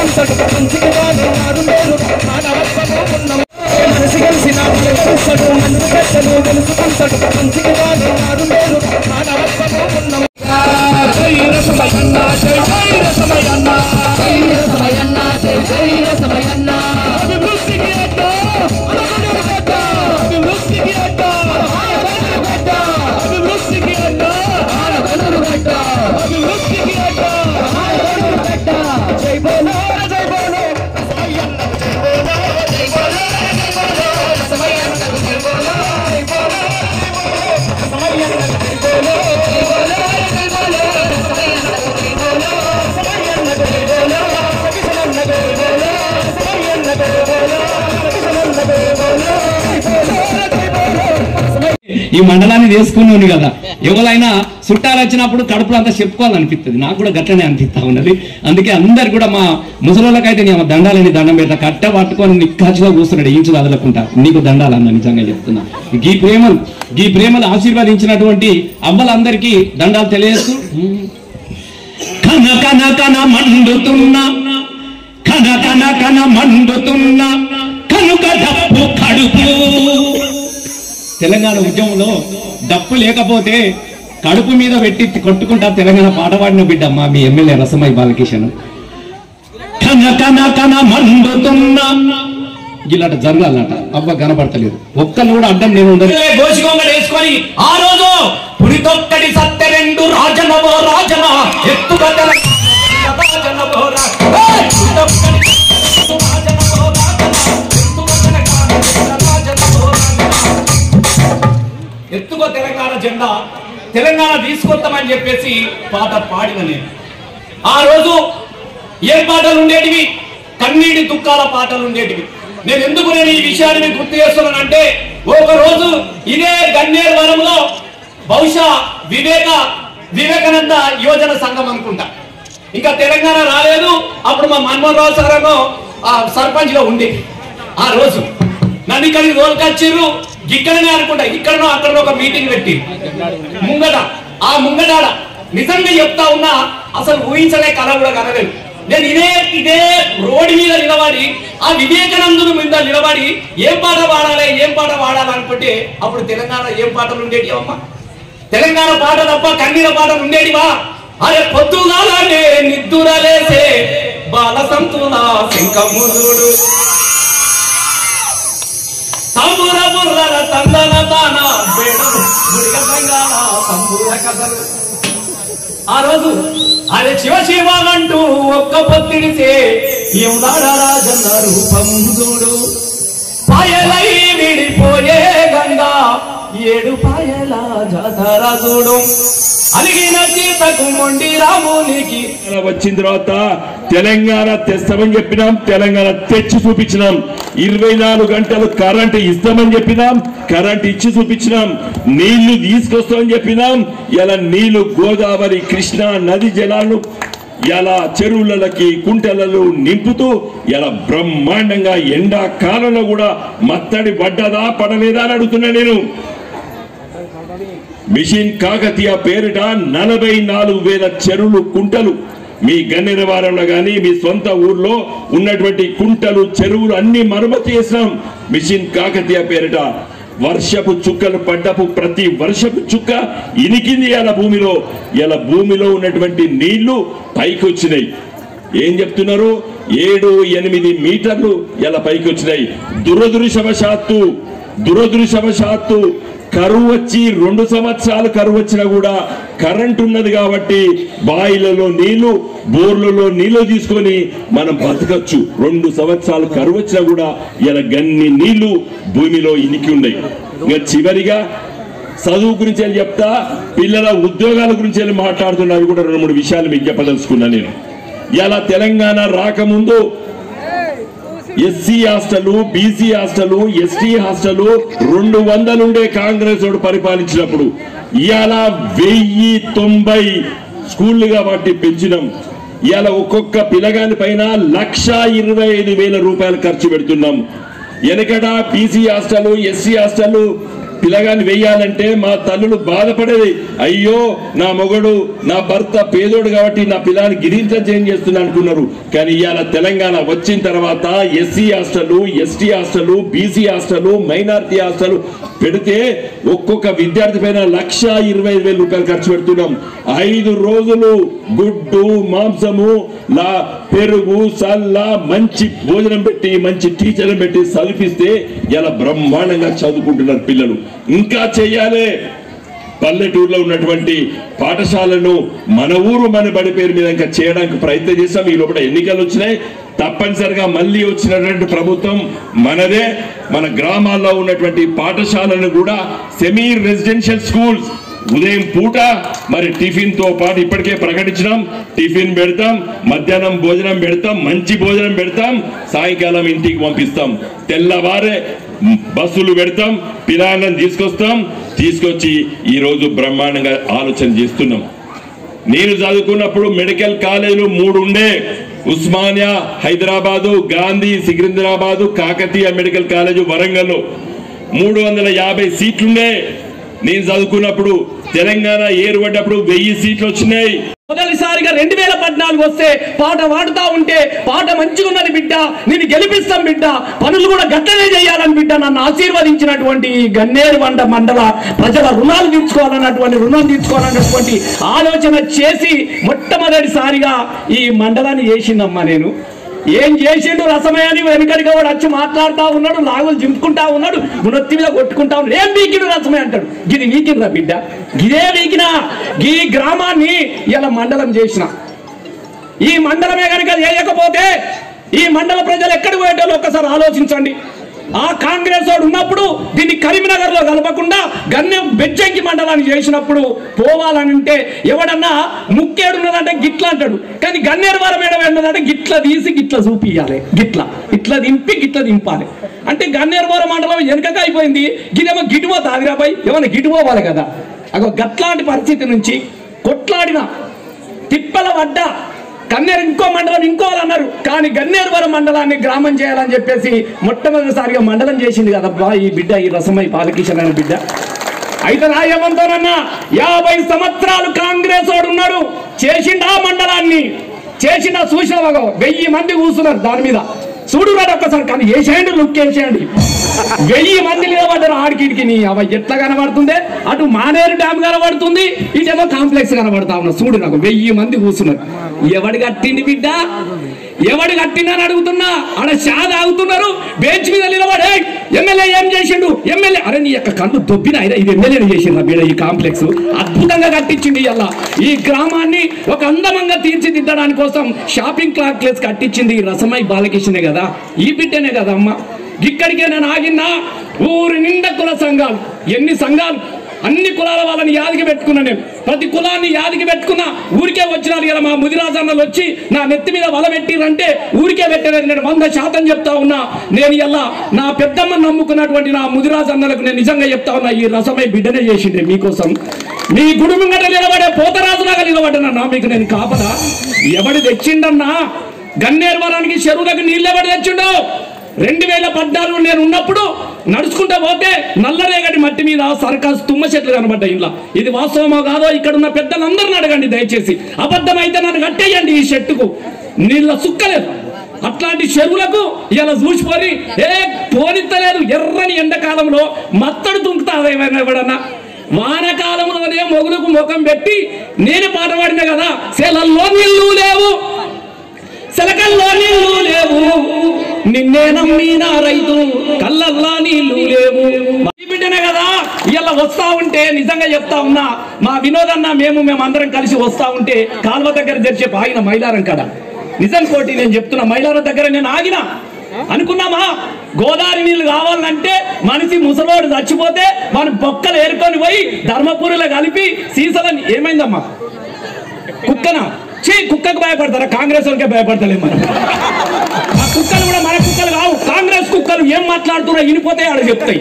వెలుసుకుంటాడు మంచికి వాడు మారు మేలు మానవత్వము ఉన్న మనిషి కలిసిన వెలుస్తాడు మంచి పెద్దలు వెలుసుకుంటాడు మంచికి వాడు మారు మేలు మానవత్వము ఉన్న జై రసమయన్న జై జై రసమయన్న జై రసమయన్న జై జై రసమయన్న అభివృద్ధికి అడ్డ అనగనరు గడ్డ అభివృద్ధికి అడ్డ అనగనరు గడ్డ అభివృద్ధికి అడ్డ అనగనరు గడ్డ అభివృద్ధికి అడ్డ అనగనరు గడ్డ జై బోలో జై బోలో రసమయన్న జై బోలో జై బోలో జై బోలో రసమయన్న జై బోలో జై బోలో రసమయన్న జై బోలో జై బోలో జై బోలో రసమయన్న జై బోలో రసమయన్న జై బోలో రసమయన్న జై బోలో రసమయన్న జై బోలో రసమయన్న జై బోలో జై బోలో జై బోలో ఈ మండలాన్ని చేసుకున్నాను కదా ఎవరైనా చుట్టాలు వచ్చినప్పుడు కడుపులో అంతా చెప్పుకోవాలనిపిస్తుంది నాకు కూడా గట్లనే అనిపిస్తా ఉన్నది అందుకే అందరు కూడా మా ముసలోళ్ళకైతే నేను దండాలని దండం పెడతా కట్ట పట్టుకొని నిక్కాచుగా కూర్చున్నాడు ఇంచు వదలకుంటా నీకు దండాలన్న నిజంగా చెప్తున్నా ఈ ప్రేమలు ఈ ప్రేమలు ఆశీర్వదించినటువంటి అవ్వలందరికీ దండాలు తెలియజేస్తూ కన కన కన మండుతున్నా కన కన కన మండుతున్నా కనుక డప్పు కడుపు తెలంగాణ ఉద్యమంలో డప్పు లేకపోతే కడుపు మీద పెట్టి కొట్టుకుంటా తెలంగాణ పాట పాడిన బిడ్డ అమ్మా మీ ఎమ్మెల్యే రసమై బాలకిషన్ కన కన కన మండుతున్నా ఇలాంటి జరగాలట అవ్వ కనపడతలేదు ఒక్కళ్ళు కూడా అడ్డం నేను ఉండదు గోసిగొంగ వేసుకొని ఆ రోజు పురితొక్కడి సత్తె రెండు రాజనవో రాజన ఎత్తుగదల రాజనవో రా- ఏయ్! పురితొక్కడి రాజనవో రాజన, ఎత్తుగదల రాజనవో రాజన. ఎత్తుకో తెలంగాణ జెండా తెలంగాణ తీసుకొస్తామని చెప్పేసి పాట పాడిన నేను ఆ రోజు ఏ పాటలు ఉండేటివి కన్నీటి దుఃఖాల పాటలు ఉండేటివి నేను ఎందుకు నేను ఈ విషయాన్ని మీకు గుర్తు చేస్తున్నానంటే ఒక రోజు ఇదే గన్నేరు వనంలో బహుశా వివేక వివేకానంద యువజన సంఘం అనుకుంటా ఇంకా తెలంగాణ రాలేదు అప్పుడు మా మన్మోహన్ రావు సార్ ఏమో ఆ సర్పంచ్ లో ఉండి ఆ రోజు నన్ను ఇక్కడికి తోలుకొచ్చిర్రు ఇక్కడనే అనుకుంటా ఇక్కడనో అక్కడనో ఒక మీటింగ్ పెట్టి ముంగట ఆ ముంగటాడ నిజంగా చెప్తా ఉన్నా అసలు ఊహించలే కళ కూడా కనలేదు నేను ఇదే ఇదే రోడ్డు మీద నిలబడి ఆ వివేకానందుని మీద నిలబడి ఏం పాట పాడాలి ఏం పాట పాడాలి అనుకుంటే అప్పుడు తెలంగాణ ఏం పాటలు ఉండేటి అమ్మ తెలంగాణ పాట తప్ప కన్నీర పాటలు ఉండేటివా అరే పొద్దుగాలనే నిద్దురలేసే బాల సంతుల శంఖములుడు సంబుర బుర్రల తందన తాన బేడలు గుడిగ సంగాల సంబుర కథలు ఆ రోజు అరే శివ శివ అంటూ ఒక్క పొత్తిడితే ఏముదాడ రాజన్న రూపం చూడు పాయలై విడిపోయే గంగా ఏడు పాయల జాతర చూడు అలిగిన సీతకు మొండి రామునికి తెలంగాణ వచ్చిన తర్వాత తెలంగాణ తెస్తామని చెప్పినాం తెలంగాణ తెచ్చి చూపించినాం ఇరవై నాలుగు గంటలు కరెంట్ ఇస్తామని చెప్పినాం కరెంట్ ఇచ్చి చూపించినాం నీళ్లు తీసుకొస్తామని చెప్పినాం ఇలా నీళ్లు గోదావరి కృష్ణ నది జలాలను ఇలా చెరువులకి కుంటలలో నింపుతూ ఇలా బ్రహ్మాండంగా ఎండాకాలంలో కూడా మత్తడి పడ్డదా పడలేదా అని అడుగుతున్నా నేను మిషన్ కాకతీయ పేరిట నలభై నాలుగు వేల చెరువులు కుంటలు మీ గన్నెరవారంలో కానీ మీ సొంత ఊర్లో ఉన్నటువంటి కుంటలు చెరువులు అన్ని మరమ్మతు చేసినాం మిషన్ కాకతీయ పేరిట వర్షపు చుక్కలు పడ్డపు ప్రతి వర్షపు చుక్క ఇనికింది ఇలా భూమిలో ఇలా భూమిలో ఉన్నటువంటి నీళ్లు పైకి వచ్చినాయి ఏం చెప్తున్నారు ఏడు ఎనిమిది మీటర్లు ఇలా పైకి వచ్చినాయి దురదృశవశాత్తు దురదృశవశాత్తు కరువు వచ్చి రెండు సంవత్సరాలు కరువు వచ్చినా కూడా కరెంట్ ఉన్నది కాబట్టి బాయిలలో నీళ్లు బోర్లలో నీళ్లు తీసుకొని మనం బతకచ్చు రెండు సంవత్సరాలు కరువు వచ్చినా కూడా ఇలా గన్ని నీళ్లు భూమిలో ఇనికి ఉన్నాయి ఇంకా చివరిగా చదువు గురించి వెళ్ళి చెప్తా పిల్లల ఉద్యోగాల గురించి వెళ్ళి మాట్లాడుతున్నారు కూడా రెండు మూడు విషయాలు మీకు చెప్పదలుచుకున్నా నేను ఇలా తెలంగాణ రాకముందు SC hostel BC hostel ST hostel రెండు వందలుండే కాంగ్రెస్ వాడు పరిపాలించినప్పుడు ఇవాళ వెయ్యి తొంభై స్కూళ్ళుగా వాటిని పెంచినాం ఇవాళ ఒక్కొక్క పిల్లగాని పైన లక్ష ఇరవై ఐదు వేల రూపాయలు ఖర్చు పెడుతున్నాం వెనకట బీసీ హాస్టల్ ఎస్సీ హాస్టల్ పిల్లగాని వెయ్యాలంటే మా తల్లులు బాధపడేది అయ్యో నా మొగడు నా భర్త పేదోడు కాబట్టి నా పిల్లని గిరింత చేంజ్ చేస్తున్నా అనుకున్నారు కానీ ఇవాళ తెలంగాణ వచ్చిన తర్వాత SC hostel ST hostel BC hostel minority hostel పెడితే ఒక్కొక్క విద్యార్థి పైన లక్ష ఇరవై ఐదు వేల రూపాయలు ఖర్చు పెడుతున్నాం ఐదు రోజులు గుడ్డు మాంసము లా పెరుగు సల్ల మంచి భోజనం పెట్టి మంచి టీచర్లు పెట్టి చదివిస్తే ఇలా బ్రహ్మాండంగా చదువుకుంటున్నారు పిల్లలు ఇంకా చెయ్యాలి పల్లెటూరులో ఉన్నటువంటి పాఠశాలను మన ఊరు మన బడి పేరు మీద ఇంకా చేయడానికి ప్రయత్నం చేస్తాం ఈ లోపల ఎన్నికలు వచ్చినాయి తప్పనిసరిగా మళ్ళీ వచ్చినటువంటి ప్రభుత్వం మనదే మన గ్రామాల్లో ఉన్నటువంటి పాఠశాలను కూడా సెమీ రెసిడెన్షియల్ స్కూల్స్ ఉదయం పూట మరి టిఫిన్ తో పాటు ఇప్పటికే ప్రకటించినాం టిఫిన్ పెడతాం మధ్యాహ్నం భోజనం పెడతాం మంచి భోజనం పెడతాం సాయంకాలం ఇంటికి పంపిస్తాం తెల్లవారే బస్సులు పెడతాం పిల్లలను తీసుకొస్తాం తీసుకొచ్చి ఈ రోజు బ్రహ్మాండంగా ఆలోచన చేస్తున్నాం నేను చదువుకున్నప్పుడు మెడికల్ కాలేజీలు మూడు ఉండే ఉస్మానియా హైదరాబాదు గాంధీ సికింద్రాబాదు కాకతీయ మెడికల్ కాలేజ్ వరంగల్ మూడు వందల యాభై సీట్లుండే నేను చదువుకున్నప్పుడు తెలంగాణ ఏర్పడ్డప్పుడు వెయ్యి సీట్లు వచ్చినాయి మొదటిసారిగా రెండు వేల పద్నాలుగు వస్తే పాట పాడుతా ఉంటే పాట మంచిగా ఉన్నది బిడ్డ నేను గెలిపిస్తాం బిడ్డ పనులు కూడా గట్టనే చేయాలని బిడ్డ నన్ను ఆశీర్వదించినటువంటి ఈ గన్నేరు వండ మండల ప్రజల రుణాలు తీర్చుకోవాలన్నటువంటి రుణం తీర్చుకోవాలన్నటువంటి ఆలోచన చేసి మొట్టమొదటిసారిగా ఈ మండలాన్ని చేసిందమ్మా నేను ఏం చేసిండు రసమయాన్ని వెనకడిగా వాడు వచ్చి మాట్లాడుతా ఉన్నాడు లాగులు చింపుకుంటా ఉన్నాడు గుణొత్తి మీద కొట్టుకుంటా ఉన్నాడు ఏం వీకిడు రసమయ్య అంటాడు గిది వీకిండ్రా బిడ్డ గిదే వీకినా ఈ గ్రామాన్ని ఇలా మండలం చేసిన ఈ మండలమే కనుక చేయకపోతే ఈ మండల ప్రజలు ఎక్కడికి పోయేటోళ్ళు ఒక్కసారి ఆలోచించండి ఆ కాంగ్రెస్ వాడు ఉన్నప్పుడు దీన్ని కరీంనగర్ లో కలపకుండా గన్నెం బెజ్జంకి మండలాన్ని చేసినప్పుడు పోవాలనంటే ఎవడన్నా ముక్కేడున్నదంటే గిట్ల అంటాడు కానీ గన్నేరు వరం ఏడ ఉన్నదంటే గిట్ల తీసి గిట్ల చూపియాలి గిట్ల ఇట్లా దింపి గిట్ల దింపాలి అంటే గన్నేరు వరం మండలం వెనుకగా అయిపోయింది గిదేమో గిటువో తాదిరాబాయి ఏమన్నా గిటుపోవాలి కదా అగో గట్లాంటి పరిస్థితి నుంచి కొట్లాడిన తిప్పల వడ్డ కన్నేరు ఇంకో మండలం ఇంకో అన్నారు కానీ గన్నేరువరం మండలాన్ని గ్రామం చేయాలని చెప్పేసి మొట్టమొదటిసారిగా మండలం చేసింది కదబ్బా ఈ బిడ్డ ఈ రసమై బాలకిషన్ అనే బిడ్డ అయితే నా ఏమంటానన్నా యాభై సంవత్సరాలు కాంగ్రెస్ వాడు ఉన్నాడు చేసిండు ఆ మండలాన్ని చేసిన చూసిన ఒక వెయ్యి మంది కూర్చున్నారు దాని మీద చూడు రాడు ఒక్కసారి కానీ వేసేయండి లుక్ వేసేయండి వెయ్యి మంది నిలబడ్డారు ఆడికిడికి నీ అవ ఎట్లా కనబడుతుంది అటు మానేరు డ్యామ్ కనబడుతుంది ఇటేమో కాంప్లెక్స్ కనబడతా ఉన్నా చూడు నాకు వెయ్యి మంది కూర్చున్నారు ఎవడు కట్టింది బిడ్డ ఎవడు కట్టిందని అడుగుతున్నా ఆడ షా తాగుతున్నారు బెంచ్ మీద నిలబడే ఎమ్మెల్యే ఏం చేసిండు ఎమ్మెల్యే అరే నీ యొక్క కళ్ళు దొబ్బిన అయినా ఇది ఎమ్మెల్యేని చేసిండ్రా బిడ్డ ఈ కాంప్లెక్స్ అద్భుతంగా కట్టించింది ఇలా ఈ గ్రామాన్ని ఒక అందమంగా తీర్చిదిద్దడానికి కోసం షాపింగ్ కాంప్లెక్స్ కట్టించింది ఈ రసమై బాలకృష్ణనే కదా ఈ బిడ్డనే కదా అమ్మ ఇక్కడికే నేను ఆగినా ఊరి నిండా కుల సంఘాలు ఎన్ని సంఘాలు అన్ని కులాల వాళ్ళని యాదికి పెట్టుకున్నా నేను ప్రతి కులాన్ని యాదికి పెట్టుకున్నా ఊరికే వచ్చినారు ఇలా మా ముదిరాజు అన్నలు వచ్చి నా నెత్తి మీద వల పెట్టిరంటే ఊరికే పెట్టలేదు నేను వంద శాతం చెప్తా ఉన్నా నేను ఇలా నా పెద్దమ్మ నమ్ముకున్నటువంటి నా ముదిరాజు అన్నలకు నేను నిజంగా చెప్తా ఉన్నా ఈ రసమై బిడ్డనే చేసిండే మీకోసం మీ గుడి ముంగట నిలబడే పోతరాజులాగా నిలబడ్డానన్నా మీకు నేను కాపదా ఎవడు తెచ్చిండన్నా గన్నేరు వరానికి చెరువులకు నీళ్ళు ఎవడు తెచ్చిండో రెండు వేల పద్నాలుగు నేను ఉన్నప్పుడు నడుచుకుంటా పోతే నల్లరేగడి మట్టి మీద సర్కాస్ తుమ్మ చెట్లు కనబడ్డాయి ఇలా ఇది వాస్తవమో కాదో ఇక్కడ ఉన్న పెద్దలందరిని అడగండి దయచేసి అబద్ధమైతే నన్ను కట్టేయండి ఈ చెట్టుకు నీళ్ళ సుక్కలేదు అట్లాంటి చెరువులకు ఇలా చూసిపోయి ఏ పోనిత్తలేదు ఎర్రని ఎండాకాలంలో మత్తడు తుంకుతా ఏమైనా ఎవడన్నా వానకాలంలోనే మొగులకు ముఖం పెట్టి నేను పాట పాడిన కదా సెలల్లో నీళ్ళు లేవు సెలకల్లో నీళ్లు లేవు నిన్నే నమ్మిన రైతు కళ్ళల్లా నీళ్లు లేవు ఈ బిడ్డనే కదా ఇలా వస్తా ఉంటే నిజంగా చెప్తా ఉన్నా మా వినోదన్న మేము మేము అందరం కలిసి వస్తా ఉంటే కాలువ దగ్గర తెరిచే ఆగిన మైలారం కాడ నిజం కోటి నేను చెప్తున్నా మైలారం దగ్గర నేను ఆగిన అనుకున్నామా గోదావరి నీళ్ళు కావాలంటే మనిషి ముసలోడు చచ్చిపోతే మన బొక్కలు ఏరుకొని పోయి ధర్మపురిలో కలిపి సీసలని ఏమైందమ్మా కుక్కన చీ కుక్కకు భయపడతారా కాంగ్రెస్ వాళ్ళకే భయపడతలే మనం ఆ కుక్కలు కూడా మన కుక్కలు కావు కాంగ్రెస్ కుక్కలు ఏం మాట్లాడుతున్నా వినిపోతే ఆడ చెప్తాయి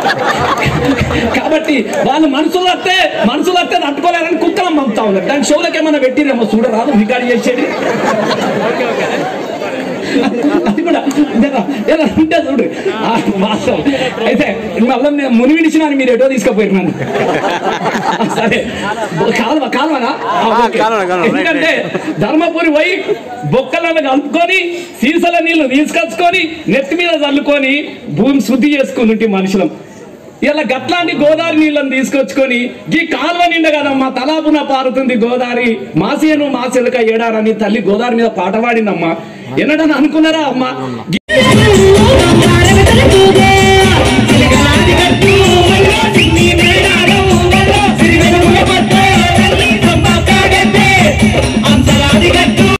కాబట్టి వాళ్ళు మనుషులు వస్తే మనుషులు వస్తే తట్టుకోలేరని కుక్కలను పంపుతా ఉన్నారు దాని షోలకి ఏమైనా పెట్టిరేమో చూడరాదు రికార్డు చేసేది అది కూడా ఏదో ఉంటే చూడు ఆ, వాస్తవం అయితే మళ్ళీ నేను మునివిడిచినాను మీరు ఎటో తీసుకుపోయారు నన్ను సరే కాలువ కాలువనా ఆ, ఓకే. కాలువ, కాలువ, రైట్, ఎందుకంటే ధర్మపురి పోయి బొక్కలను కలుపుకొని సీసల నీళ్లు తీసుకొచ్చుకొని నెత్తి మీద చల్లుకొని భూమి శుద్ధి చేసుకుని ఉంటే మనుషులం ఇలా గట్లాంటి గోదావరి నీళ్ళని తీసుకొచ్చుకొని ఈ కాలువ నిండా కదమ్మా తలాపున పారుతుంది గోదావరి మాసేను మాసెలక ఏడారని తల్లి గోదావరి మీద పాట పాడిందమ్మా ఎన్నడని అనుకున్నారా అమ్మా ఈ